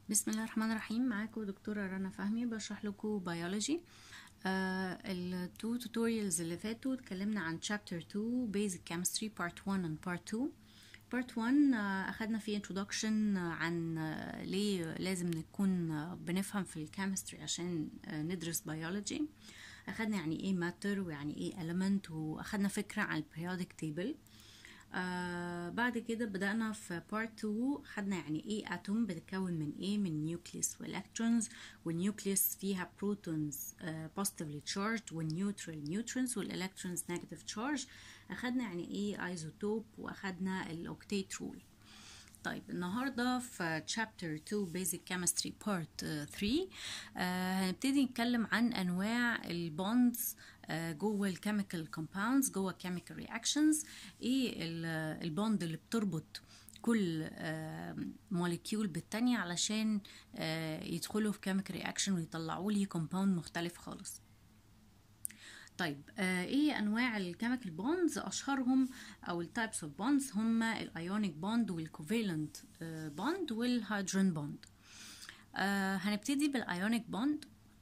بسم الله الرحمن الرحيم معاكم دكتورة رنا فهمي بشرح لكم بيولوجي آه التو توتوريالز اللي فاتوا اتكلمنا عن chapter 2 basic chemistry part 1 and part 2 part 1 آه اخدنا فيه introduction عن آه ليه لازم نكون آه بنفهم في الكيمستري عشان آه ندرس بيولوجي اخدنا يعني ايه matter ويعني ايه element واخدنا فكرة عن periodic table آه بعد كده بدأنا في part 2 خدنا يعني ايه اتوم بتتكون من ايه من نيوكليس والكترونز والنيوكليس فيها بروتونز آه positively charged والنيوترال نيوترونز والالكترونز negative charge اخدنا يعني ايه ايزوتوب واخدنا الاوكتيت رول طيب النهارده في chapter 2 basic chemistry part 3 آه هنبتدي نتكلم عن انواع البوندز آه جوه الكيميكال كومباوندز جوه الكيميكال رياكشنز ايه البوند اللي بتربط كل موليكيول بالتانية علشان آه يدخلوا في كيميكال رياكشن ويطلعوا لي كومباوند مختلف خالص طيب آه ايه انواع الكيميكال بوندز اشهرهم او التايبس اوف بوندز هما الايونيك بوند والكوفالنت بوند والهيدروجين بوند آه هنبتدي بالايونيك بوند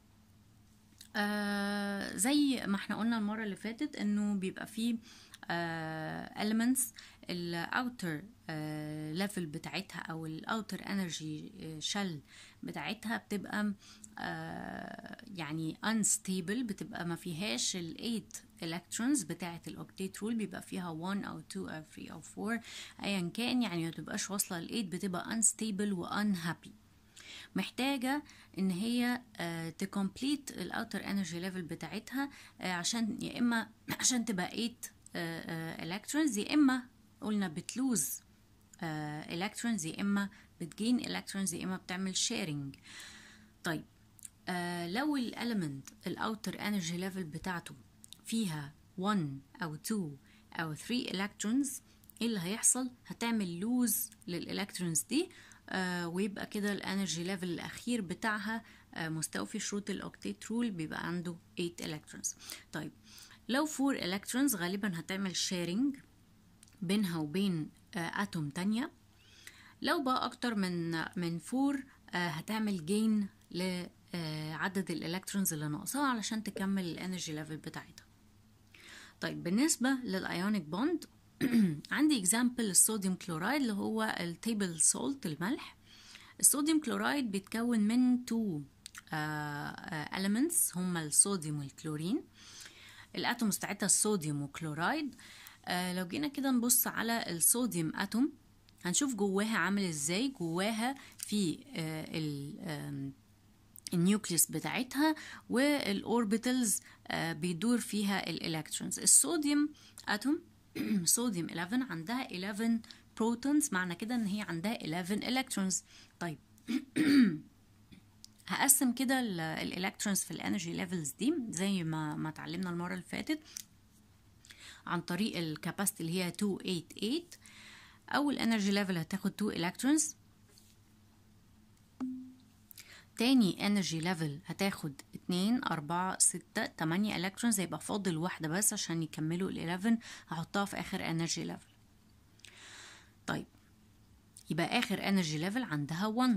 آه زي ما احنا قلنا المره اللي فاتت انه بيبقى فيه آه elements الاوتر ليفل بتاعتها او الاوتر انرجي شل بتاعتها بتبقى آه يعني unstable بتبقى ما فيهاش ال 8 electrons بتاعه الاوكتيت رول بيبقى فيها 1 او 2 او 3 او 4 ايا كان يعني ما تبقاش واصله ل 8 بتبقى unstable و unhappy محتاجة ان هي تكمبليت الاوتر انرجي ليفل بتاعتها uh, عشان يا اما عشان تبقى 8 الكترونز يا اما قلنا بتلوز الكترونز يا اما بتجين الكترونز يا اما بتعمل شيرنج طيب آه لو الاليمنت الاوتر انرجي ليفل بتاعته فيها 1 او 2 او 3 الكترونز ايه اللي هيحصل هتعمل لوز للالكترونز دي آه ويبقى كده الانرجي ليفل الاخير بتاعها آه مستوفي شروط الاوكتيت رول بيبقى عنده 8 الكترونز طيب لو 4 الكترونز غالبا هتعمل شيرنج بينها وبين آه اتوم تانية لو بقى اكتر من من 4 هتعمل جين لعدد الالكترونز اللي ناقصاها علشان تكمل الانرجي ليفل بتاعتها طيب بالنسبه للايونيك بوند عندي اكزامبل الصوديوم كلورايد اللي هو التيبل سولت الملح الصوديوم كلورايد بيتكون من تو elements هما الصوديوم والكلورين الاتومز بتاعتها الصوديوم وكلورايد آه لو جينا كده نبص على الصوديوم اتوم هنشوف جواها عامل ازاي جواها في آه النيوكليس بتاعتها والاوربيتالز آه بيدور فيها الالكترونز الصوديوم اتوم صوديوم 11 عندها 11 بروتونز معنى كده ان هي عندها 11 الكترونز طيب هقسم كده الالكترونز في الانرجي ليفلز دي زي ما ما اتعلمنا المره اللي فاتت عن طريق الكاباسيتي اللي هي 288 اول انرجي ليفل هتاخد 2 الكترونز تاني انرجي ليفل هتاخد 2 4 6 8 الكترونز هيبقى فاضل واحده بس عشان يكملوا ال 11 هحطها في اخر انرجي ليفل طيب يبقى اخر انرجي ليفل عندها 1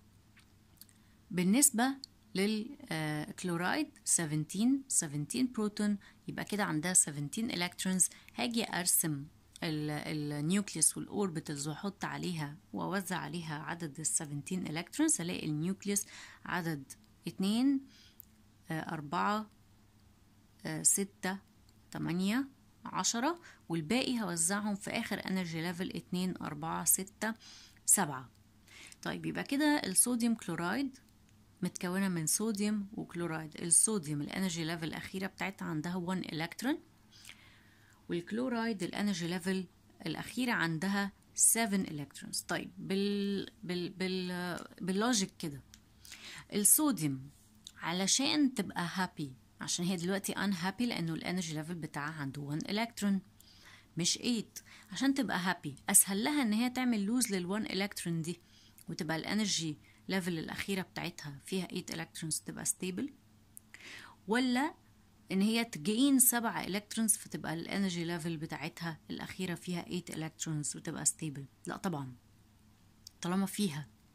بالنسبه للكلورايد 17 17 بروتون يبقى كده عندها 17 الكترونز هاجي ارسم النيوكليوس والاوربيتالز واحط عليها واوزع عليها عدد ال 17 الكترونز الاقي النيوكليوس عدد 2 4 6 8 10 والباقي هوزعهم في اخر انرجي ليفل 2 4 6 7 طيب يبقى كده الصوديوم كلورايد متكونه من صوديوم وكلورايد الصوديوم الانرجي ليفل الاخيره بتاعتها عندها 1 الكترون والكلورايد الانرجي ليفل الاخيره عندها 7 الكترونز طيب بال بال بال باللوجيك كده الصوديوم علشان تبقى هابي عشان هي دلوقتي unhappy لانه الانرجي ليفل بتاعها عنده 1 الكترون مش 8 عشان تبقى هابي اسهل لها ان هي تعمل لوز لل1 الكترون دي وتبقى الانرجي ليفل الاخيره بتاعتها فيها 8 الكترونز تبقى ستيبل ولا ان هي تجين سبعة الكترونز فتبقى الانرجي ليفل بتاعتها الاخيره فيها 8 الكترونز وتبقى ستيبل لا طبعا طالما فيها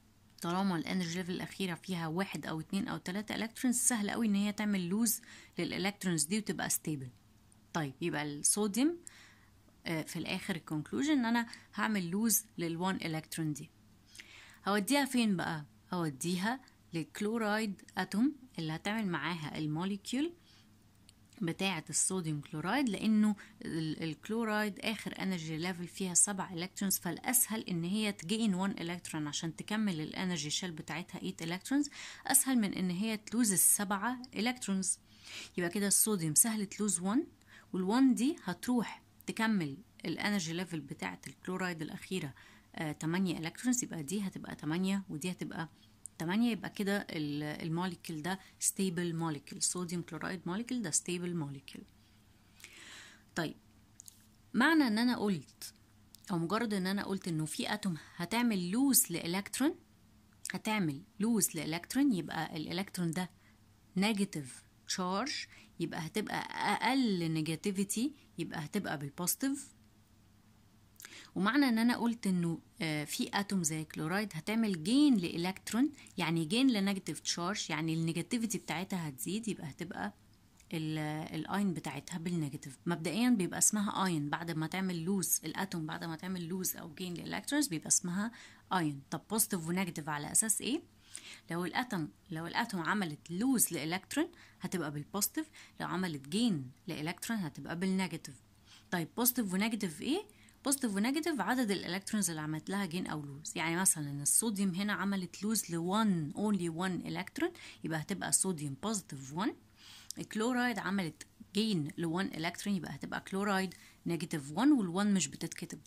طالما الانرجي ليفل الاخيره فيها واحد او اتنين او تلاتة الكترونز سهل قوي ان هي تعمل لوز للالكترونز دي وتبقى ستيبل طيب يبقى الصوديوم آه، في الاخر الكونكلوجن ان انا هعمل لوز للوان الكترون دي هوديها فين بقى هوديها للكلورايد اتوم اللي هتعمل معاها الموليكيول بتاعة الصوديوم كلورايد لأنه ال- الكلورايد آخر انرجي ليفل فيها سبع الكترونز فالأسهل إن هي تجين 1 الكترون عشان تكمل الانرجي شيل بتاعتها 8 الكترونز أسهل من إن هي تلوز السبعة الكترونز يبقى كده الصوديوم سهل تلوز 1 وال1 دي هتروح تكمل الانرجي ليفل بتاعة الكلورايد الأخيرة آه 8 الكترونز يبقى دي هتبقى 8 ودي هتبقى 8 يبقى كده ال- الموليكيول ده stable molecule صوديوم كلورايد molecule ده stable molecule طيب معنى ان انا قلت او مجرد ان انا قلت انه في اتوم هتعمل لوز لالكترون هتعمل لوز لالكترون يبقى الالكترون ده نيجاتيف تشارج يبقى هتبقى اقل نيجاتيفيتي يبقى هتبقى بالبوزيتيف ومعنى ان انا قلت انه آه، في اتوم زي كلورايد هتعمل جين لالكترون يعني جين لنيجاتيف تشارج يعني النيجاتيفيتي بتاعتها هتزيد يبقى هتبقى الاين بتاعتها بالنيجاتيف مبدئيا بيبقى اسمها اين بعد ما تعمل لوز الاتوم بعد ما تعمل لوز او جين للالكترونز بيبقى اسمها اين طب بوزيتيف ونيجاتيف على اساس ايه لو الاتوم لو الاتوم عملت لوز لالكترون هتبقى بالبوزيتيف لو عملت جين لالكترون هتبقى بالنيجاتيف طيب بوزيتيف ونيجاتيف ايه بوزيتيف ونيجاتيف عدد الالكترونز اللي عملت لها جين او لوز يعني مثلا الصوديوم هنا عملت لوز ل 1 اونلي 1 الكترون يبقى هتبقى صوديوم بوزيتيف 1 الكلورايد عملت جين ل 1 الكترون يبقى هتبقى كلورايد نيجاتيف 1 وال1 مش بتتكتب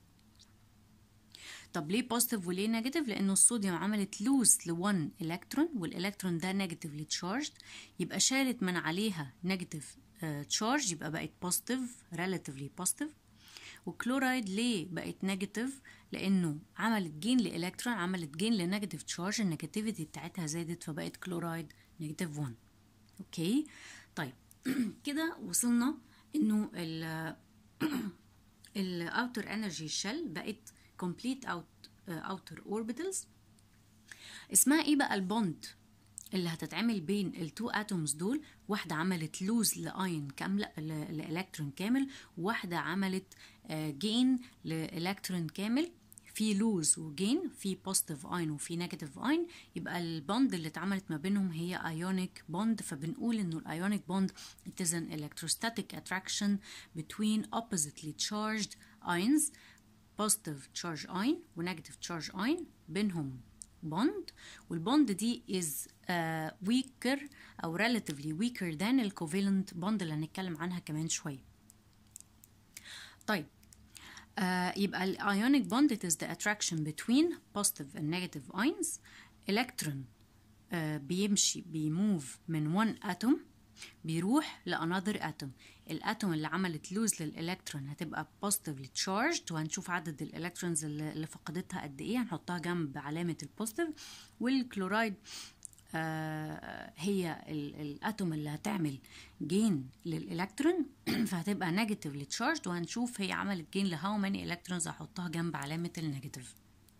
طب ليه بوزيتيف وليه نيجاتيف لانه الصوديوم عملت لوز ل 1 الكترون والالكترون ده نيجاتيفلي تشارجد يبقى شالت من عليها نيجاتيف تشارج يبقى بقت بوزيتيف ريلاتيفلي بوزيتيف والكلورايد ليه بقت نيجاتيف لانه عملت جين لالكترون عملت جين لنيجاتيف تشارج النيجاتيفيتي بتاعتها زادت فبقت كلورايد نيجاتيف 1 اوكي طيب كده وصلنا انه ال الاوتر انرجي شيل بقت complete out outer orbitals اسمها ايه بقى البوند اللي هتتعمل بين التو اتومز دول واحده عملت لوز لاين كامله ل- لالكترون كامل وواحده عملت جين لالكترون كامل في لوز وجين في بوزيتيف اين وفي نيجاتيف اين يبقى البوند اللي اتعملت ما بينهم هي ايونيك بوند فبنقول انه الايونيك بوند it is an electrostatic attraction between oppositely charged ions positive charge ion و negative charge ion بينهم بوند والبوند دي is uh, weaker او relatively weaker than ال covalent bond اللي هنتكلم عنها كمان شوية طيب آه يبقى ال ionic bond it is the attraction between positive and negative ions electron آه بيمشي بيموف من one atom بيروح ل another atom الاتوم اللي عملت لوز للالكترون هتبقى positively charged وهنشوف عدد الالكترونز اللي اللي فقدتها قد ايه هنحطها جنب علامة البوزيتيف والكلورايد آه هي ال- الاتوم اللي هتعمل جين للالكترون فهتبقى نيجاتيفلي تشارجد وهنشوف هي عملت جين لهاو ماني الكترونز هحطها جنب علامة النيجاتيف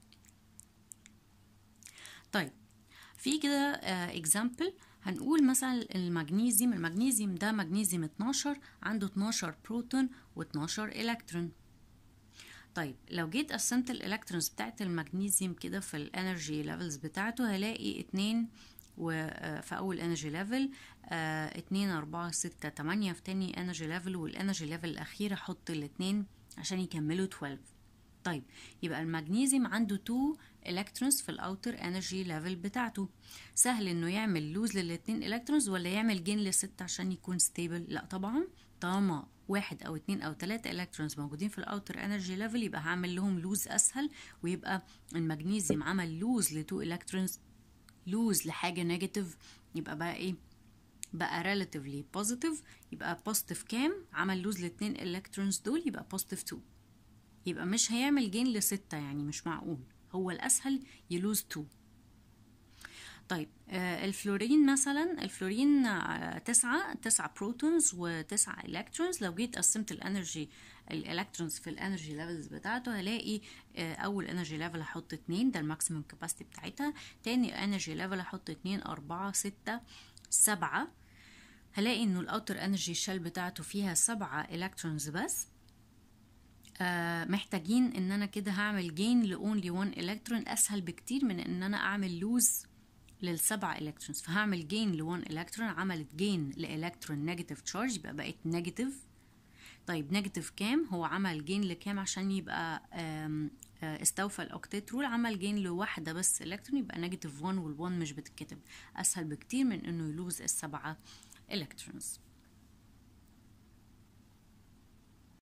طيب في كده اكزامبل هنقول مثلا المغنيسيوم المغنيسيوم ده مغنيسيوم 12 عنده 12 بروتون و12 الكترون طيب لو جيت قسمت الالكترونز بتاعت المغنيسيوم كده في الانرجي ليفلز بتاعته هلاقي اتنين وفي اول انرجي ليفل اتنين اربعة ستة تمانية في تاني انرجي ليفل والانرجي ليفل الاخير احط الاتنين عشان يكملوا 12 طيب يبقى المغنيسيوم عنده 2 الكترونز في الاوتر انرجي ليفل بتاعته سهل انه يعمل لوز للاتنين الكترونز ولا يعمل جين لستة عشان يكون ستيبل لا طبعا طالما واحد او اتنين او تلاتة الكترونز موجودين في الاوتر انرجي ليفل يبقى هعمل لهم لوز اسهل ويبقى المغنيسيوم عمل لوز ل 2 الكترونز لوز لحاجة نيجاتيف يبقى بقى ايه بقى relatively positive يبقى positive كام عمل لوز لاتنين الكترونز دول يبقى positive 2 يبقى مش هيعمل جين لستة يعني مش معقول هو الأسهل يلوز 2 طيب آه الفلورين مثلا الفلورين آه تسعة تسعة بروتونز وتسعة الكترونز لو جيت قسمت الانرجي الالكترونز في الانرجي ليفلز بتاعته هلاقي آه، اول انرجي ليفل هحط اتنين ده الماكسيمم كاباسيتي بتاعتها تاني انرجي ليفل هحط اتنين اربعة ستة سبعة هلاقي انه الاوتر انرجي شيل بتاعته فيها سبعة الكترونز بس آه محتاجين ان انا كده هعمل جين لاونلي 1 الكترون اسهل بكتير من ان انا اعمل لوز للسبعة الكترونز فهعمل جين ل 1 الكترون عملت جين لالكترون نيجاتيف تشارج يبقى بقت نيجاتيف طيب نيجاتيف كام هو عمل جين لكام عشان يبقى آم، آه، استوفى الاوكتيت رول عمل جين لواحدة بس الكترون يبقى نيجاتيف 1 وال1 مش بتتكتب اسهل بكتير من انه يلوز السبعة الكترونز